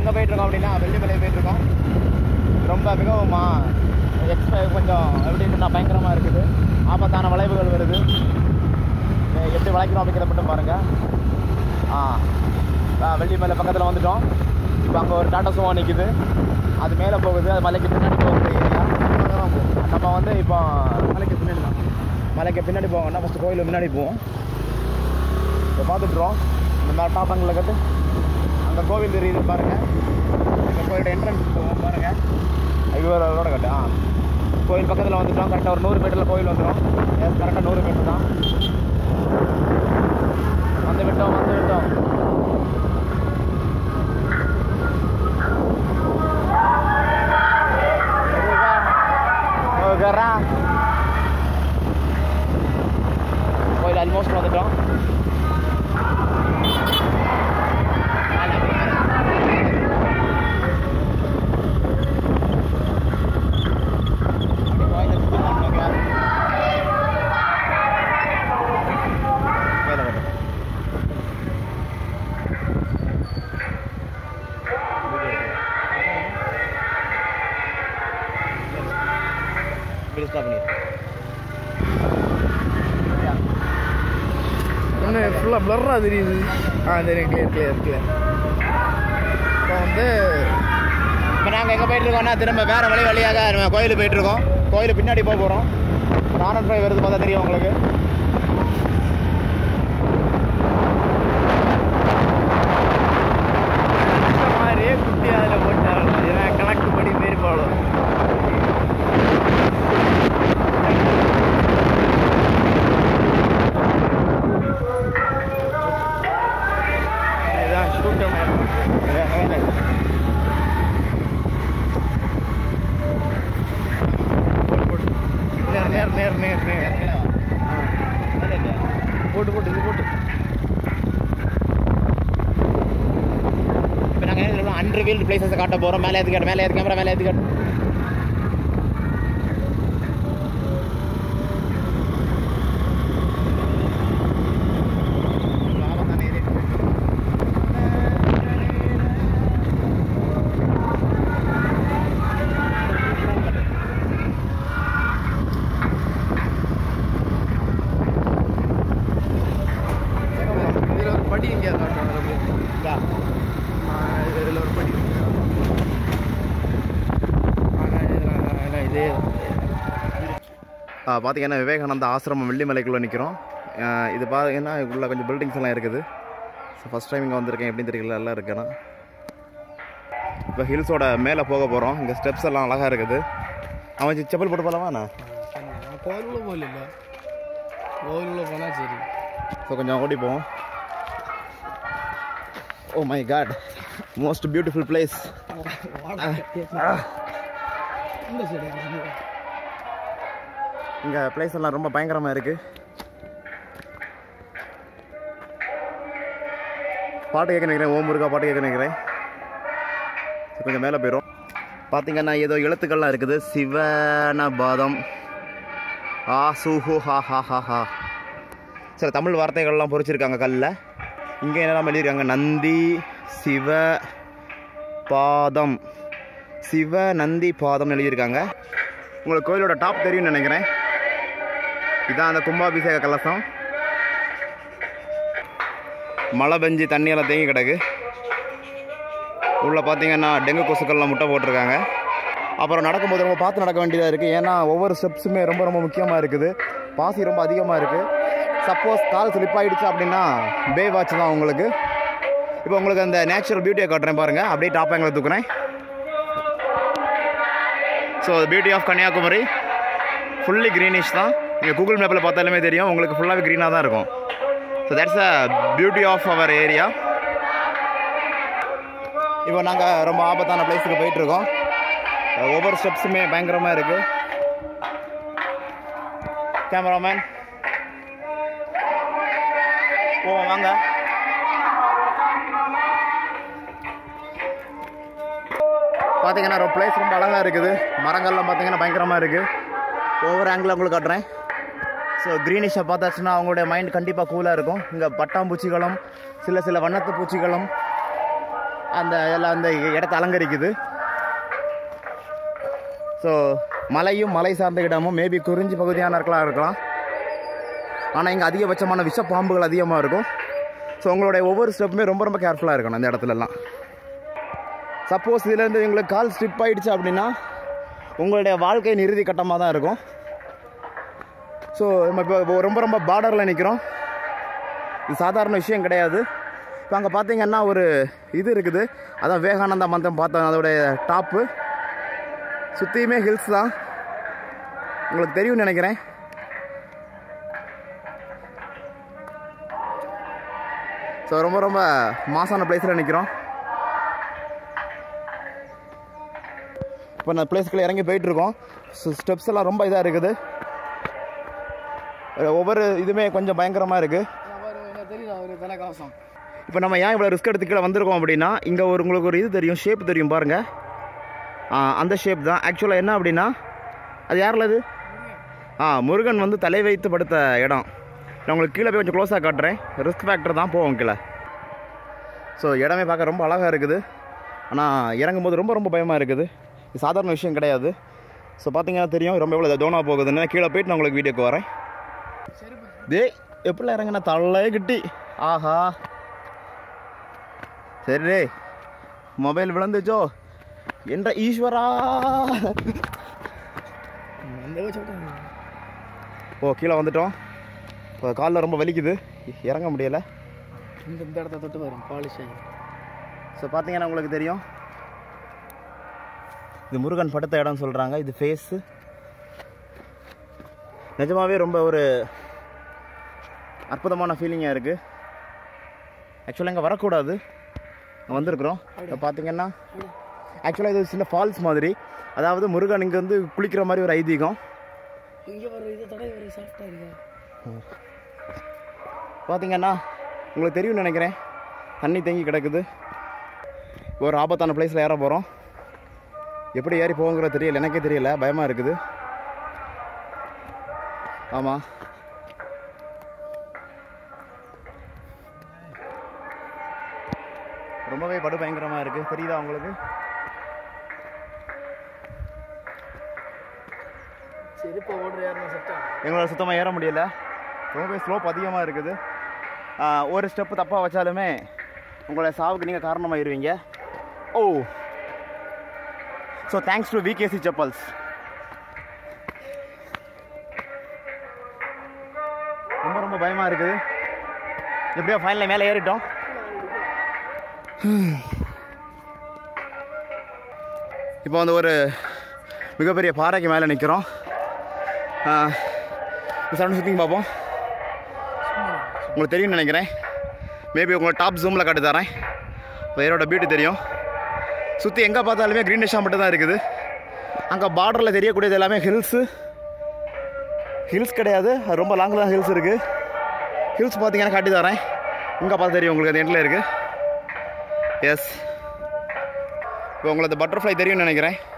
எங்கே போயிட்டுருக்கோம் அப்படின்னா வெள்ளிமலை போயிட்டுருக்கோம் ரொம்ப மிகவும் எக்ஸ்ட்ரா கொஞ்சம் எப்படின்னா பயங்கரமாக இருக்குது ஆபத்தான வளைவுகள் வருது அஹ் எப்படி வளைக்கிறோம் அப்படிங்கிறத மட்டும் பாருங்கள் ஆ ஆ, வெள்ளிமலை பக்கத்தில் வந்துட்டோம் இப்போ அங்கே ஒரு டாட்டா சுமோ நிற்குது அது மேலே போகுது அது மலைக்கு பின்னாடி போகுது ஏரியா நம்ம வந்து இப்போ மலைக்கு பின்னாடி தான் மலைக்கு பின்னாடி போவோம்னா ஃபஸ்ட்டு கோயிலுக்கு முன்னாடி போவோம் இப்போ பார்த்துட்றோம் இந்த மாதிரி டாப்பாங்கில் கட்டு அந்த கோவில் தெரியுது பாருங்கள் இந்த கோயிலோட என்ட்ரன்ஸ் போவோம் பாருங்கள் ஐயோரோட கட்டு ஆ கோயில் பக்கத்தில் வந்துட்டோம் கரெக்டாக ஒரு நூறு மீட்டரில் கோயில் வந்துடும் எஸ் கரெக்டாக நூறு மீட்டர் தான் வந்து விட்டோம் வந்து விட்டோம் ஓகேரா கோயில் ஆல்மோஸ்ட் வந்துட்டோம் மேலே வரட்டும் வீடியோ ஸ்டாப் பண்ணிடு இன்னும் ஃபுல்லாக ப்ளர்ராக தெரியுது ஆ தெரியும் கிளியர் கிளியர் கிளியர் இப்போ வந்து இப்போ நாங்கள் எங்கே போயிட்டுருக்கோம்னா திரும்ப வேறு வழி வழியாக நம்ம கோயிலுக்கு போயிட்டுருக்கோம் கோயிலுக்கு பின்னாடி போக போகிறோம் நானன் ஃப்ரை வருது பார்த்தா தெரியும் உங்களுக்கு இந்த மாதிரியே குட்டி அதில் போட்டாலும் ஏன்னா கணக்கு படி பெரும்பாலும் இதுதான் ஷூட்டர் நேர் நேர் நேர் நேர் நேர் போட்டு போட்டு இது போட்டு இப்போ நாங்கள் என்ன அன்ரிவீல்டு பிளேசஸை காட்ட போகிறோம் மேலே ஏற்றி காட்டு மேலே ஏற்றி கேமரா மேலே ஏற்றி காட்டு இதில் ஒரு படி இங்கே காட்டுவாங்க அப்படியே இந்தா. இதில் ஒரு படி ஆனால் இதெல்லாம் இதே ஆ, பார்த்தீங்கன்னா விவேகானந்த ஆசிரமம் வெள்ளிமலைக்குள்ளே நிற்கிறோம் இது பார்த்தீங்கன்னா உள்ள கொஞ்சம் பில்டிங்ஸ் எல்லாம் இருக்குது ஸோ ஃபஸ்ட் டைம் இங்கே வந்திருக்கேன் எப்படின்னு தெரியல எல்லாம் இருக்கேன்னா இப்போ ஹில்ஸோட மேலே போக போகிறோம் இங்கே ஸ்டெப்ஸ் எல்லாம் அழகாக இருக்குது அவன் செப்பல் போட்டு போகலாமா நான் கோயிலுள்ள போகல கோயிலுள்ள போனால் சரி ஸோ கொஞ்சம் ஓடி போவோம் oh my God most beautiful place இந்த சைடு இங்கே பிளேஸ் எல்லாம் ரொம்ப பயங்கரமாக இருக்குது பாட்டு கேட்க நினைக்கிறேன் ஓம் முருகா பாட்டு கேட்க நினைக்கிறேன் சரி, கொஞ்சம் மேலே போயிடும் பார்த்தீங்கன்னா ஏதோ எழுத்துக்கள்லாம் இருக்குது சிவனபாதம் ஆ சூஹு ஹா ஹா ஹா ஹா சில தமிழ் வார்த்தைகள்லாம் பொறிச்சிருக்காங்க கல்லில் இங்கே என்னெல்லாம் எழுதியிருக்காங்க நந்தி சிவ பாதம் சிவ நந்தி பாதம் எழுதியிருக்காங்க உங்களுக்கு கோயிலோட டாப் தெரியும்னு நினைக்கிறேன் இதான் அந்த கும்பாபிஷேக கலசம் மழை பெஞ்சு தண்ணியெல்லாம் தேங்கி கிடக்கு உள்ளே பார்த்தீங்கன்னா டெங்கு கொசுக்கள்லாம் முட்டை போட்டிருக்காங்க அப்புறம் நடக்கும்போது ரொம்ப பார்த்து நடக்க வேண்டியதாக இருக்குது ஏன்னா ஒவ்வொரு ஸ்டெப்ஸுமே ரொம்ப ரொம்ப முக்கியமாக இருக்குது பாசி ரொம்ப அதிகமாக இருக்குது சப்போஸ் கால் ஸ்லிப் ஆயிடுச்சு அப்படின்னா பே வாட்ச் தான் உங்களுக்கு இப்போ உங்களுக்கு அந்த நேச்சுரல் பியூட்டியை காட்டுறேன் பாருங்கள் அப்படியே டாப் ஆங்கில் தூக்குறேன் so beauty of Kanyakumari fully greenish தான் நீங்கள் கூகுள் மேப்பில் பார்த்தாலுமே தெரியும் உங்களுக்கு ஃபுல்லாகவே க்ரீனாக தான் இருக்கும் so that's a beauty of our area இப்போ நாங்கள் ரொம்ப ஆபத்தான பிளேஸுக்கு போயிட்டுருக்கோம் ஒவ்வொரு ஸ்டெப்ஸுமே பயங்கரமாக இருக்குது கேமராமேன் போவோம் வாங்க பார்த்தீங்கன்னா ரொம்ப பிளேஸ் ரொம்ப அழகாக இருக்குது மரங்கள்லாம் பார்த்தீங்கன்னா பயங்கரமாக இருக்குது ஒவ்வொரு ஆங்கிளில் உங்களுக்கு காட்டுறேன் ஸோ க்ரீனிஷை பார்த்தாச்சுன்னா அவங்களுடைய மைண்ட் கண்டிப்பாக கூலாக இருக்கும் இங்கே பட்டாம்பூச்சிகளும் சில சில வண்ணத்து பூச்சிகளும் அந்த எல்லாம் அந்த இடத்த அலங்கரிக்குது ஸோ மலையும் மலை சார்ந்த இடமும் மேபி குறிஞ்சி பகுதியான இருக்கலாம் இருக்கலாம் ஆனால் இங்கே அதிகபட்சமான விஷ பாம்புகள் அதிகமாக இருக்கும் ஸோ உங்களுடைய ஒவ்வொரு ஸ்டெப்புமே ரொம்ப ரொம்ப கேர்ஃபுல்லாக இருக்கணும் இந்த இடத்துலலாம் சப்போஸ் இதுலேருந்து உங்களுக்கு கால் ஸ்லிப் ஆயிடுச்சு அப்படின்னா உங்களுடைய வாழ்க்கையின் இறுதி கட்டமாக தான் இருக்கும் ஸோ நம்ம இப்போ ரொம்ப ரொம்ப பார்டரில் நிற்கிறோம் இது சாதாரண விஷயம் கிடையாது இப்போ அங்கே பார்த்தீங்கன்னா ஒரு இது இருக்குது அதான் விவேகானந்தா மந்திரம் பார்த்தோம் அதோடைய டாப்பு சுற்றியுமே ஹில்ஸ் தான் உங்களுக்கு தெரியும்னு நினைக்கிறேன் ஸோ ரொம்ப ரொம்ப மாசான பிளேஸில் நிற்கிறோம் இப்போ நான் பிளேஸ்க்குள்ளே இறங்கி போயிட்டு இருக்கோம் ஸ்டெப்ஸ் எல்லாம் ரொம்ப இதாக இருக்குது ஒவ்வொரு இதுவுமே கொஞ்சம் பயங்கரமாக இருக்குது தெரியுது அவரு தலை கவசம் இப்போ நம்ம ஏன் இவ்வளோ ரிஸ்க் எடுத்து கீழே வந்திருக்கோம் அப்படின்னா இங்கே ஒரு உங்களுக்கு ஒரு இது தெரியும் ஷேப் தெரியும் பாருங்கள் அந்த ஷேப் தான் ஆக்சுவலாக என்ன அப்படின்னா அது யாரில் அது ஆ முருகன் வந்து தலை வைத்து படுத்த இடம் நான் உங்களுக்கு கீழே போய் கொஞ்சம் க்ளோஸாக காட்டுறேன் ரிஸ்க் ஃபேக்டர் தான் போவோம் கீழே ஸோ இடமே பார்க்க ரொம்ப அழகாக இருக்குது ஆனால் இறங்கும் போது ரொம்ப ரொம்ப பயமாக இருக்குது இது சாதாரண விஷயம் கிடையாது ஸோ பார்த்தீங்கன்னா தெரியும் ரொம்ப எவ்வளோ தோணா போகுதுன்னு கீழே போயிட்டு நான் உங்களுக்கு வீடியோக்கு வரேன் டேய் எப்படிலாம் இறங்கின தள்ளே கிட்டி ஆஹா சரி டே மொபைல் விழுந்துச்சோ என்ற ஈஸ்வரா அந்த சொல்றேன் ஓ கீழே வந்துட்டோம் இப்போ காலில் ரொம்ப வலிக்குது இறங்க முடியலை இந்த இந்த இடத்த தொட்டு வரும் பாலிஷ் ஆகி ஸோ பார்த்தீங்கன்னா உங்களுக்கு தெரியும் இது முருகன் படுத்த இடம் சொல்கிறாங்க இது ஃபேஸு நிஜமாவே ரொம்ப ஒரு அற்புதமான ஃபீலிங்காக இருக்குது ஆக்சுவலாக இங்கே வரக்கூடாது இங்க வந்திருக்கிறோம் இப்போ பார்த்தீங்கன்னா ஆக்சுவலாக இது சின்ன ஃபால்ஸ் மாதிரி அதாவது முருகன் இங்கே வந்து குளிக்கிற மாதிரி ஒரு ஐதீகம் இங்கே வர இது தடை வர சாஃப்டாக இருக்கா பார்த்தீங்கன்னா உங்களுக்கு தெரியும்னு நினைக்கிறேன் தண்ணி தேங்கி கிடக்குது ஒரு ஆபத்தான பிளேஸில் ஏற போகிறோம் எப்படி ஏறி போகுங்கிறது தெரியல எனக்கே தெரியல பயமாக இருக்குது ஆமாம் ரொம்பவே படு பயங்கரமாக இருக்குது தெரியுதா உங்களுக்கு செருப்பை ஓடுற யாருன்னா செட்டா எங்களால் சுத்தமாக ஏற முடியல ரொம்பவே ஸ்லோப் அதிகமாக இருக்குது ஆஹ், ஒரு ஸ்டெப்பு தப்பாக வச்சாலுமே உங்களுடைய சாவுக்கு நீங்கள் காரணமாயிருவீங்க oh so thanks to VKC chappals ரொம்ப ரொம்ப பயமாக இருக்குது எப்படியோ ஃபைனலில் மேலே ஏறிட்டோம் இப்போ வந்து ஒரு மிகப்பெரிய பாறைக்கு மேலே நிற்கிறோம் சவுண்ட் சுற்றிங்க பார்ப்போம் உங்களுக்கு தெரியும்னு நினைக்கிறேன் மேபி உங்களுக்கு டாப் ஜூமில் காட்டி தரேன் வேரோட பியூட்டி தெரியும் சுற்றி எங்கே பார்த்தாலுமே க்ரீனிஷாக மட்டும் தான் இருக்குது அங்கே பார்டரில் தெரியக்கூடியது எல்லாமே ஹில்ஸு ஹில்ஸ் கிடையாது அது ரொம்ப லாங்கில் தான் ஹில்ஸ் இருக்குது ஹில்ஸ் பார்த்தீங்கன்னா காட்டி தரேன் இங்கே பார்த்தா தெரியும் உங்களுக்கு அது எண்டில் இருக்குது எஸ் இப்போ உங்களுக்கு பட்டர்ஃப்ளை தெரியும்னு நினைக்கிறேன்